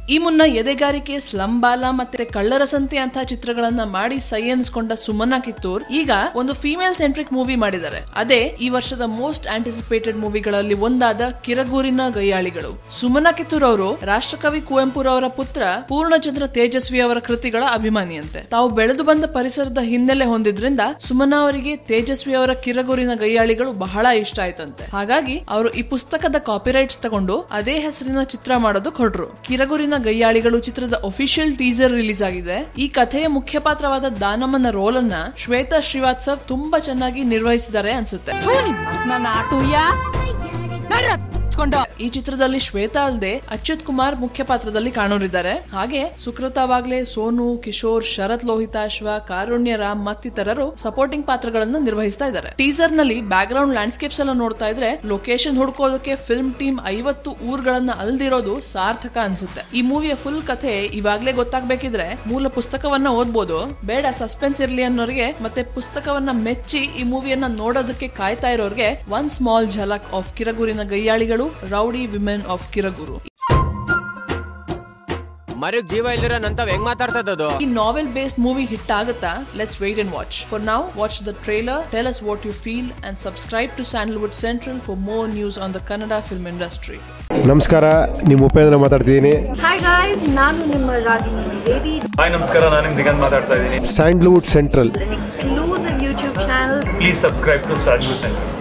ಈ ಮುನ್ನ ಎದೆಗಾರಿಕೆ ಸ್ಲಂಬಾಲ ಮತ್ತೆ ಕಳ್ಳರಸಂತೆ ಅಂತ ಚಿತ್ರಗಳನ್ನ ಮಾಡಿ ಸೈ ಎನ್ಸ್ಕೊಂಡ ಸುಮನಾ ಕಿತ್ತೂರ್ ಈಗ ಒಂದು ಫಿಮೇಲ್ ಸೆಂಟ್ರಿಕ್ ಮೂವಿ ಮಾಡಿದ್ದಾರೆ ಅದೇ ಈ ವರ್ಷದ ಮೋಸ್ಟ್ ಆಂಟಿಸಿಪೇಟೆಡ್ ಮೂವಿಗಳಲ್ಲಿ ಒಂದಾದ ಕಿರಗೂರಿನ ಗಯ್ಯಾಳಿಗಳು ಸುಮನಾ ಕಿತ್ತೂರ್ ಅವರು ರಾಷ್ಟ್ರಕವಿ ಕುವೆಂಪುರವರ ಪುತ್ರ ಪೂರ್ಣಚಂದ್ರ ತೇಜಸ್ವಿ ಅವರ ಕೃತಿಗಳ ಅಭಿಮಾನಿಯಂತೆ ತಾವು ಬೆಳೆದು ಬಂದ ಪರಿಸರದ ಹಿನ್ನೆಲೆ ಹೊಂದಿದ್ರಿಂದ ಸುಮನಾ ಅವರಿಗೆ ತೇಜಸ್ವಿ ಅವರ ಕಿರಗೂರಿನ ಗಯ್ಯಾಳಿಗಳು ಬಹಳ ಇಷ್ಟ ಆಯ್ತಂತೆ ಹಾಗಾಗಿ ಅವರು ಈ ಪುಸ್ತಕದ ಕಾಪಿರೈಟ್ಸ್ ತಗೊಂಡು ಅದೇ ಹೆಸರಿನ ಚಿತ್ರ ಮಾಡೋದಕ್ಕೆ ಹೊರಟ್ರು ಕಿರಗೂರಿನ ಗಯ್ಯಾಳಿಗಳು ಚಿತ್ರದ ಒಫಿಷಿಯಲ್ ಟೀಸರ್ ರಿಲೀಸ್ ಆಗಿದೆ ಈ ಕಥೆಯ ಮುಖ್ಯ ಪಾತ್ರವಾದ ದಾನಮ್ಮನ ರೋಲ್ ಅನ್ನ ಶ್ವೇತಾ ಶ್ರೀವಾತ್ಸವ್ ತುಂಬಾ ಚೆನ್ನಾಗಿ ನಿರ್ವಹಿಸಿದ್ದಾರೆ ಅನ್ಸುತ್ತೆ ನನ್ನ ಆಟುಯ್ಯ ನಡ್ರ ಹಚ್ಕೊಂಡು ಈ ಚಿತ್ರದಲ್ಲಿ ಶ್ವೇತಾ ಅಲ್ಲದೆ ಅಚ್ಯುತ್ ಕುಮಾರ್ ಮುಖ್ಯ ಪಾತ್ರದಲ್ಲಿ ಕಾಣೋರಿದ್ದಾರೆ ಹಾಗೆ ಸುಕೃತಾ ವಾಗ್ಲೆ ಸೋನು ಕಿಶೋರ್ ಶರತ್ ಲೋಹಿತಾಶ್ವ ಕಾರುಣ್ಯ ರಾಮ್ ಮತ್ತಿತರರು ಸಪೋರ್ಟಿಂಗ್ ಪಾತ್ರಗಳನ್ನು ನಿರ್ವಹಿಸ್ತಾ ಇದ್ದಾರೆ ಟೀಸರ್ ನಲ್ಲಿ ಬ್ಯಾಕ್ ಗ್ರೌಂಡ್ ಲ್ಯಾಂಡ್ಸ್ಕೇಪ್ಸ್ ಎಲ್ಲ ನೋಡ್ತಾ ಇದ್ರೆ ಲೊಕೇಶನ್ ಹುಡ್ಕೋದಕ್ಕೆ ಫಿಲ್ಮ್ ಟೀಮ್ ಐವತ್ತು ಊರ್ಗಳನ್ನ ಅಲ್ದಿರೋದು ಸಾರ್ಥಕ ಅನ್ಸುತ್ತೆ ಈ ಮೂವಿಯ ಫುಲ್ ಕಥೆ ಇವಾಗ್ಲೇ ಗೊತ್ತಾಗ್ಬೇಕಿದ್ರೆ ಮೂಲ ಪುಸ್ತಕವನ್ನ ಓದ್ಬೋದು ಬೇಡ ಸಸ್ಪೆನ್ಸ್ ಇರ್ಲಿ ಅನ್ನೋರಿಗೆ ಮತ್ತೆ ಪುಸ್ತಕವನ್ನ ಮೆಚ್ಚಿ ಈ ಮೂವಿಯನ್ನ ನೋಡೋದಕ್ಕೆ ಕಾಯ್ತಾ ಇರೋರಿಗೆ ಒನ್ ಸ್ಮಾಲ್ ಝಲಕ್ ಆಫ್ ಕಿರಗೂರಿನ ಗಯ್ಯಾಳಿಗಳು ರೌಡಿ ವಿಮೆನ್ ಆಫ್ ಕಿರಗೂರು ಮರಿಗ್ ಜೀವ ಇಲ್ದಿರ ನಂತವ್ ಹೆಂಗ್ ಮಾತಾಡ್ತದದು ಈ ನಾವೆಲ್ ಬೇಸ್ಡ್ ಮೂವಿ ಹಿಟ್ ಆಗುತ್ತಾ let's wait and watch for now watch the trailer tell us what you feel and subscribe to Sandalwood Central for more news on the Kannada film industry ನಮಸ್ಕಾರ ನಿಮ್ಮ ಉಪೇಂದ್ರ ಮಾತಾಡ್ತಿದ್ದೀನಿ ಹಾಯ್ ಗಾಯ್ಸ್ ನಾನು ನಿಮ್ಮ Ragini Dwivedi hi ನಮಸ್ಕಾರ ನಾನು ನಿಮ್ ದಿಗಂತ್ ಮಾತಾಡ್ತಾ ಇದ್ದೀನಿ Sandalwood Central exclusive YouTube channel please subscribe to ಸಾಜು ಸೆಂಟರ್